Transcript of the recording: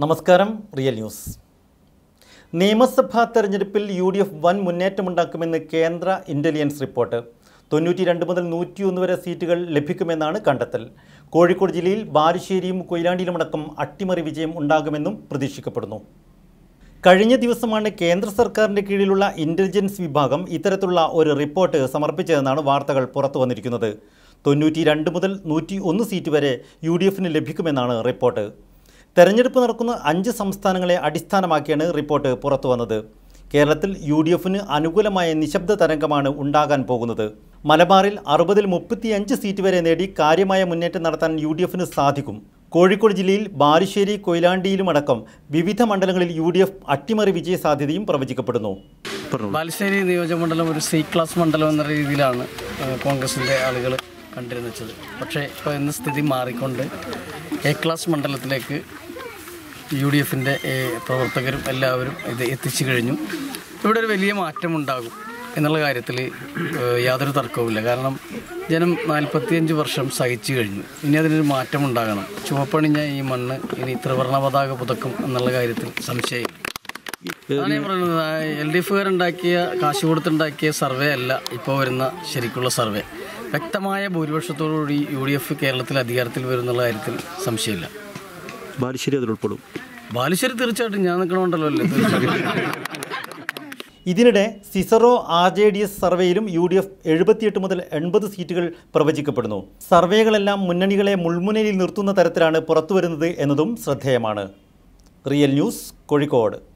നമസ്കാരം real news നിയമസഭാ തെരഞ്ഞെടുപ്പിൽ യു ഡി എഫ് വൻ മുന്നേറ്റമുണ്ടാക്കുമെന്ന് കേന്ദ്ര ഇൻ്റലിജൻസ് റിപ്പോർട്ട് തൊണ്ണൂറ്റി രണ്ട് മുതൽ നൂറ്റിയൊന്ന് വരെ സീറ്റുകൾ ലഭിക്കുമെന്നാണ് കണ്ടെത്തൽ കോഴിക്കോട് ജില്ലയിൽ ബാലുശ്ശേരിയും കൊയിലാണ്ടിയിലുമടക്കം അട്ടിമറി വിജയം ഉണ്ടാകുമെന്നും പ്രതീക്ഷിക്കപ്പെടുന്നു കഴിഞ്ഞ ദിവസമാണ് കേന്ദ്ര സർക്കാരിൻ്റെ കീഴിലുള്ള ഇൻ്റലിജൻസ് വിഭാഗം ഇത്തരത്തിലുള്ള ഒരു റിപ്പോർട്ട് സമർപ്പിച്ചതെന്നാണ് വാർത്തകൾ പുറത്തു വന്നിരിക്കുന്നത് തൊണ്ണൂറ്റി രണ്ട് മുതൽ നൂറ്റി ഒന്ന് സീറ്റ് വരെ യു ഡി എഫിന് ലഭിക്കുമെന്നാണ് റിപ്പോർട്ട് തെരഞ്ഞെടുപ്പ് നടക്കുന്ന അഞ്ച് സംസ്ഥാനങ്ങളെ അടിസ്ഥാനമാക്കിയാണ് റിപ്പോർട്ട് പുറത്തു വന്നത് കേരളത്തിൽ യു ഡി എഫിന് അനുകൂലമായ നിശബ്ദ തരംഗമാണ് ഉണ്ടാകാൻ പോകുന്നത് മലബാറിൽ അറുപതിൽ മുപ്പത്തിയഞ്ച് സീറ്റ് വരെ നേടി കാര്യമായ മുന്നേറ്റം നടത്താൻ യു ഡി എഫിന് സാധിക്കും കോഴിക്കോട് ജില്ലയിൽ ബാലുശ്ശേരി കൊയിലാണ്ടിയിലുമടക്കം വിവിധ മണ്ഡലങ്ങളിൽ യു ഡി എഫ് അട്ടിമറി വിജയ സാധ്യതയും പ്രവചിക്കപ്പെടുന്നു ബാലുശ്ശേരി നിയോജകമണ്ഡലം ഒരു സി ക്ലാസ് മണ്ഡലം എന്ന രീതിയിലാണ് ഏഹ്, കോൺഗ്രസിൻ്റെ ആളുകൾ കണ്ടിരുന്നത് പക്ഷേ ഇപ്പോൾ ഇന്ന് സ്ഥിതി മാറിക്കൊണ്ട് എ ക്ലാസ് മണ്ഡലത്തിലേക്ക് യു ഡി എഫിൻ്റെ പ്രവർത്തകരും എല്ലാവരും ഇത് എത്തിച്ചു കഴിഞ്ഞു ഇവിടെ ഒരു വലിയ മാറ്റമുണ്ടാകും എന്നുള്ള കാര്യത്തിൽ ഏഹ്, യാതൊരു തർക്കവുമില്ല കാരണം ജനം നാൽപ്പത്തിയഞ്ച് വർഷം സഹിച്ചു കഴിഞ്ഞു ഇനി അതിനൊരു മാറ്റമുണ്ടാകണം ചുവപ്പണിഞ്ഞ ഈ മണ്ണ് ഇനി ത്രിവർണ്ണ പതാക പുതക്കും എന്നുള്ള കാര്യത്തിൽ സംശയം അതാണ് ഞാൻ പറയുന്നത് എൽ ഡി എഫുകാരുണ്ടാക്കിയ കാശ് കൊടുത്തുണ്ടാക്കിയ സർവേ അല്ല ഇപ്പോൾ വരുന്ന ശരിക്കുള്ള സർവേ വ്യക്തമായ ഭൂരിപക്ഷത്തോടുകൂടി യു ഡി എഫ് കേരളത്തിൽ അധികാരത്തിൽ വരുന്നുള്ള കാര്യത്തിൽ സംശയമില്ല ബാലുശ്ശേരി അതിൽ ഉൾപ്പെടും ബാലുശ്ശേരി തീർച്ചയായിട്ടും ഞാൻ നിൽക്കണമുണ്ടല്ലോ അല്ലേ തീർച്ചയായിട്ടും ഇതിനിടെ സിസറോ ആർ ജെ ഡി എസ് സർവേയിലും യു ഡി എഫ് എഴുപത്തിയെട്ട് മുതൽ എൺപത് സീറ്റുകൾ പ്രവചിക്കപ്പെടുന്നു സർവേകളെല്ലാം മുന്നണികളെ മുൾമുനയിൽ നിർത്തുന്ന തരത്തിലാണ് പുറത്തുവരുന്നത് എന്നതും ശ്രദ്ധേയമാണ് റിയൽ ന്യൂസ് കോഴിക്കോട്